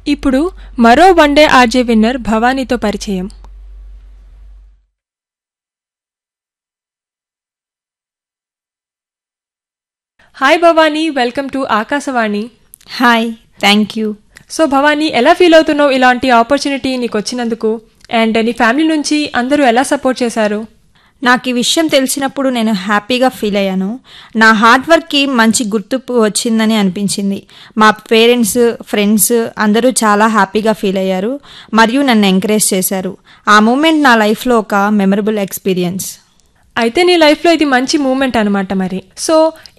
ఇప్పుడు మరో one day RJ winner భవానీతో పరిచయం hi Bhavani welcome to Akashvani hi thank you so Bhavani ఎలా ఫీల్ అవుతున్నావు ఇలాంటి ఆపర్చునిటీ నీకు వచ్చినందుకు అండ్ నీ ఫ్యామిలీ నుంచి అందరూ ఎలా సపోర్ట్ చేశారు నాకు ఈ విషయం తెలిసినప్పుడు నేను హ్యాపీగా ఫీల్ అయ్యాను నా హార్డ్ వర్క్కి మంచి గుర్తింపు వచ్చిందని అనిపించింది మా పేరెంట్స్ ఫ్రెండ్స్ అందరూ చాలా హ్యాపీగా ఫీల్ అయ్యారు మరియు నన్ను ఎంకరేజ్ చేశారు ఆ మూమెంట్ నా లైఫ్లో ఒక మెమరబుల్ ఎక్స్పీరియన్స్ అయితే నీ లైఫ్లో ఇది మంచి మూమెంట్ అనమాట మరి సో